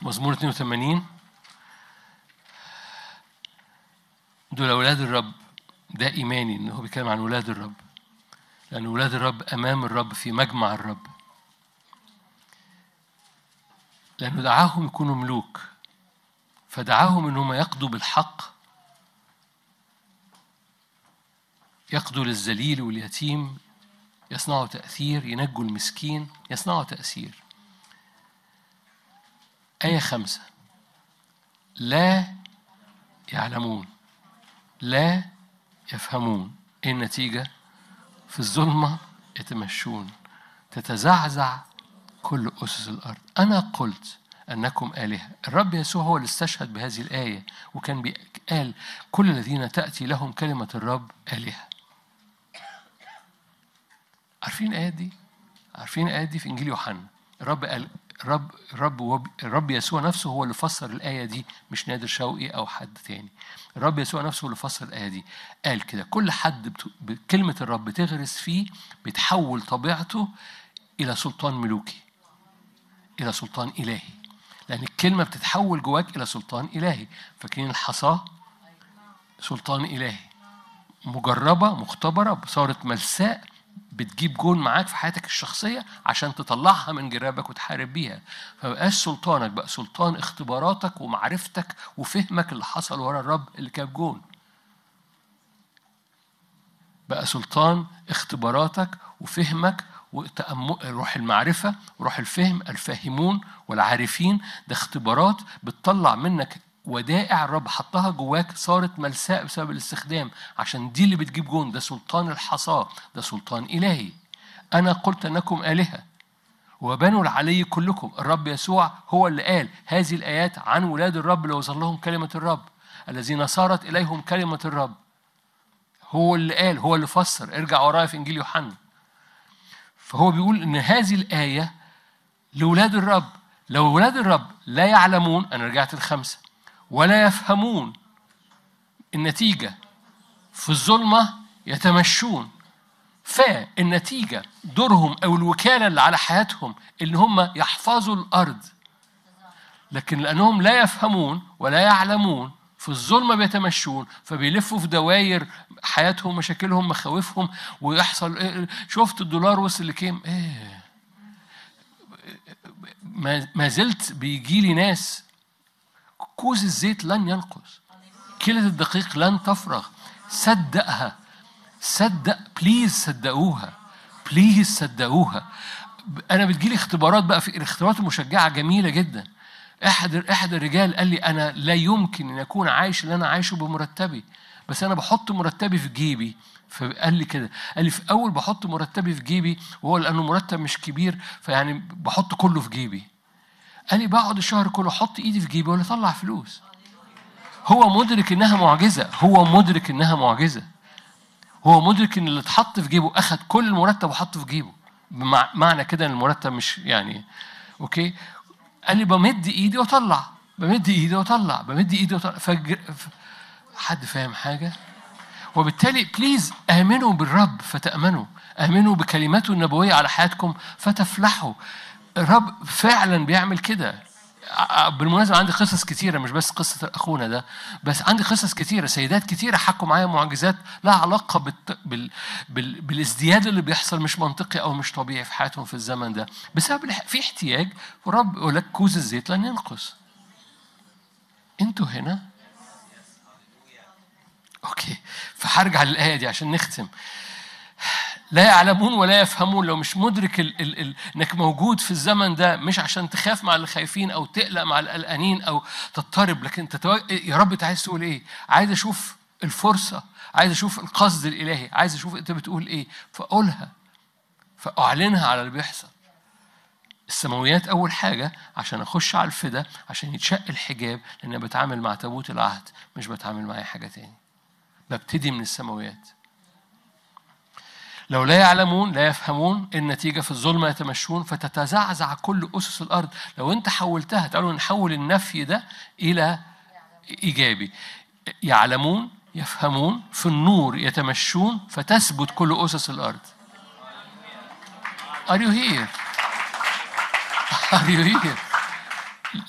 مزمور 82 دول أولاد الرب ده إيماني إن هو بيتكلم عن أولاد الرب لأن أولاد الرب أمام الرب في مجمع الرب لأنه دعاهم يكونوا ملوك فدعاهم إنهم يقضوا بالحق يقضوا للذليل واليتيم يصنعوا تأثير ينجوا المسكين يصنعوا تأثير آية خمسة لا يعلمون لا يفهمون إيه النتيجة في الظلمة يتمشون تتزعزع كل أسس الأرض أنا قلت أنكم آلهة الرب يسوع هو اللي استشهد بهذه الآية وكان بي- قال كل الذين تأتي لهم كلمة الرب آلهة عارفين الآيات دي؟ عارفين الآيات دي في إنجيل يوحنا الرب قال الرب الرب وب- الرب يسوع نفسه هو اللي فسر الآية دي مش نادر شوقي أو حد تاني الرب يسوع نفسه هو اللي فسر الآية دي قال كده كل حد بت- بكلمة الرب بتغرس فيه بتحول طبيعته إلى سلطان ملوكي إلى سلطان إلهي لأن الكلمة بتتحول جواك إلى سلطان إلهي فاكرين الحصاة سلطان إلهي مجربة مختبرة صارت ملساء بتجيب جون معاك في حياتك الشخصية عشان تطلعها من جرابك وتحارب بيها فمبقاش سلطانك بقى سلطان اختباراتك ومعرفتك وفهمك اللي حصل ورا الرب اللي جاب جون بقى سلطان اختباراتك وفهمك وتأمل روح المعرفة وروح الفهم الفاهمون والعارفين ده اختبارات بتطلع منك ودائع الرب حطها جواك صارت ملساء بسبب الاستخدام عشان دي اللي بتجيب جون ده سلطان الحصاة ده سلطان إلهي أنا قلت أنكم آلهة وبنوا العلي كلكم الرب يسوع هو اللي قال هذه الآيات عن ولاد الرب اللي وصل لهم كلمة الرب الذين صارت إليهم كلمة الرب هو اللي قال هو اللي فسر ارجع ورايا في انجيل يوحنا فهو بيقول ان هذه الايه لاولاد الرب لو اولاد الرب لا يعلمون انا رجعت الخمسه ولا يفهمون النتيجه في الظلمه يتمشون فالنتيجه دورهم او الوكاله اللي على حياتهم ان هم يحفظوا الارض لكن لأنهم لا يفهمون ولا يعلمون في الظلمة بيتمشون فبيلفوا في دواير حياتهم مشاكلهم مخاوفهم ويحصل إيه شفت الدولار وصل لكام ايه ما ما زلت بيجي لي ناس كوز الزيت لن ينقص كيلة الدقيق لن تفرغ صدقها صدق بليز صدقوها بليز صدقوها انا بتجيلي اختبارات بقى في الاختبارات المشجعه جميله جدا احد احد الرجال قال لي انا لا يمكن ان اكون عايش اللي انا عايشه بمرتبي بس انا بحط مرتبي في جيبي فقال لي كده قال لي في اول بحط مرتبي في جيبي وهو لانه مرتب مش كبير فيعني بحط كله في جيبي قال لي بقعد الشهر كله احط ايدي في جيبي ولا اطلع فلوس هو مدرك انها معجزه هو مدرك انها معجزه هو مدرك ان اللي اتحط في جيبه اخذ كل المرتب وحطه في جيبه بمع- معنى كده ان المرتب مش يعني اوكي قال لي بمد ايدي واطلع بمد ايدي واطلع بمد ايدي واطلع فج... ف... حد فاهم حاجه وبالتالي بليز امنوا بالرب فتامنوا امنوا بكلماته النبويه على حياتكم فتفلحوا الرب فعلا بيعمل كده ع- بالمناسبة عندي قصص كتيرة مش بس قصة أخونا ده بس عندي قصص كتيرة سيدات كتيرة حكوا معايا معجزات لها علاقة بالت... بال... بال... بالازدياد اللي بيحصل مش منطقي أو مش طبيعي في حياتهم في الزمن ده بسبب الح- في احتياج ورب يقول لك كوز الزيت لن ينقص انتوا هنا اوكي فهرجع للآية دي عشان نختم لا يعلمون ولا يفهمون لو مش مدرك ال ال ال انك موجود في الزمن ده مش عشان تخاف مع اللي خايفين او تقلق مع القلقانين او تضطرب لكن تتو... يا رب انت عايز تقول ايه؟ عايز اشوف الفرصه عايز اشوف القصد الالهي عايز اشوف انت بتقول ايه فاقولها فاعلنها على اللي بيحصل السماويات اول حاجه عشان اخش على الفدا عشان يتشق الحجاب لان أنا بتعامل مع تابوت العهد مش بتعامل مع اي حاجه تاني ببتدي من السماويات لو لا يعلمون لا يفهمون النتيجة في الظلمة يتمشون فتتزعزع كل أسس الأرض لو أنت حولتها تعالوا نحول النفي ده إلى إيجابي يعلمون يفهمون في النور يتمشون فتثبت كل أسس الأرض Are you here? Are you here?